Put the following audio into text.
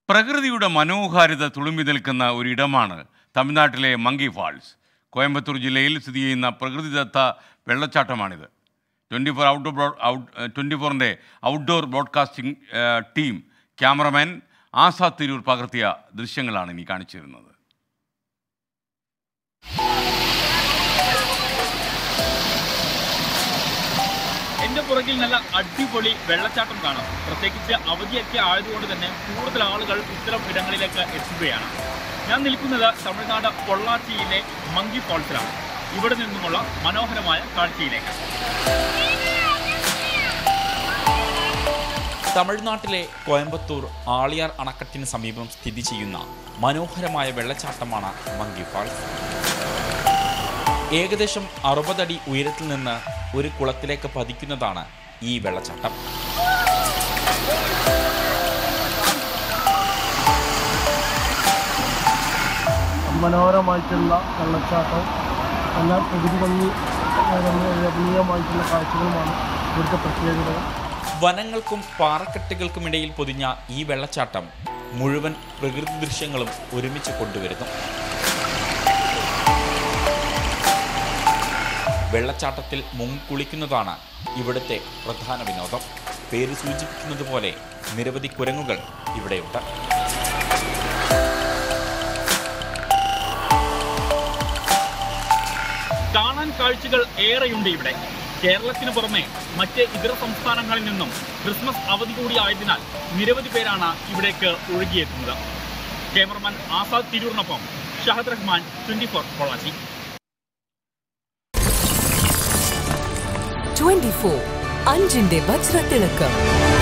പ്രകൃതിയുടെ മനോഹാരിത തുളുമ്പി നിൽക്കുന്ന ഒരിടമാണ് തമിഴ്നാട്ടിലെ മങ്കി ഫാൾസ് കോയമ്പത്തൂർ ജില്ലയിൽ സ്ഥിതി ചെയ്യുന്ന പ്രകൃതിദത്ത വെള്ളച്ചാട്ടമാണിത് twenty four outdoor broad out twenty ഫോറിൻ്റെ ഔട്ട്ഡോർ ബ്രോഡ്കാസ്റ്റിംഗ് ഏഹ്, ടീം ക്യാമറമാൻ ആസാദ് തിരൂർ പകർത്തിയ ദൃശ്യങ്ങളാണ് ഇനി കാണിച്ചിരുന്നത് എന്റെ പുറകിൽ നല്ല അടിപൊളി വെള്ളച്ചാട്ടം കാണാം പ്രത്യേകിച്ച് അവധിയൊക്കെ ആയതുകൊണ്ട് തന്നെ കൂടുതൽ ആളുകൾ ഇത്തരം ഇടങ്ങളിലേക്ക് എത്തുകയാണ് ഞാൻ നിൽക്കുന്നത് തമിഴ്നാട് പൊള്ളാച്ചിയിലെ മങ്കി ഫോൾസിലാണ് ഇവിടെ നിന്നുമുള്ള മനോഹരമായ കാഴ്ചയിലേക്ക് തമിഴ്നാട്ടിലെ കോയമ്പത്തൂർ ആളിയാർ അണക്കെട്ടിന് സമീപം സ്ഥിതി ചെയ്യുന്ന മനോഹരമായ വെള്ളച്ചാട്ടമാണ് മങ്കി ഫാൾസ് ഏകദേശം അറുപതടി ഉയരത്തിൽ നിന്ന് ഒരു കുളത്തിലേക്ക് പതിക്കുന്നതാണ് ഈ വെള്ളച്ചാട്ടം മനോഹരമായിട്ടുള്ള വെള്ളച്ചാട്ടവും നല്ല പ്രകൃതി ഭംഗി രമ- രമണീയമായിട്ടുള്ള കാഴ്ചകളുമാണ് ഇവിടുത്തെ പ്രത്യേകത വനങ്ങൾക്കും പാറക്കെട്ടുകൾക്കുമിടയിൽ പൊതിഞ്ഞ ഈ വെള്ളച്ചാട്ടം മുഴുവൻ പ്രകൃതി ദൃശ്യങ്ങളും ഒരുമിച്ച് കൊണ്ടുവരുന്നു വെള്ളച്ചാട്ടത്തിൽ മുങ്ങിക്കുളിക്കുന്നതാണ് ഇവിടുത്തെ പ്രധാന വിനോദം പേര് സൂചിപ്പിക്കുന്നത് പോലെ നിരവധി കുരങ്ങുകൾ ഇവിടെയുണ്ട് കാണാൻ കാഴ്ചകൾ ഏറെയുണ്ട് ഇവിടെ കേരളത്തിന് പുറമെ മറ്റ് ഇതര സംസ്ഥാനങ്ങളിൽ നിന്നും ക്രിസ്മസ് അവധി കൂടി ആയതിനാൽ നിരവധി പേരാണ് ഇവിടേക്ക് ഒഴുകിയെത്തുന്നത് ക്യാമറമാൻ ആസാദ് തിരൂറിനൊപ്പം ഷഹദ് റഹ്മാൻ ട്വന്റി ഫോർ പൊള്ളാച്ചി 24 അഞ്ചിന്റെ വജ്രത്തിളക്കം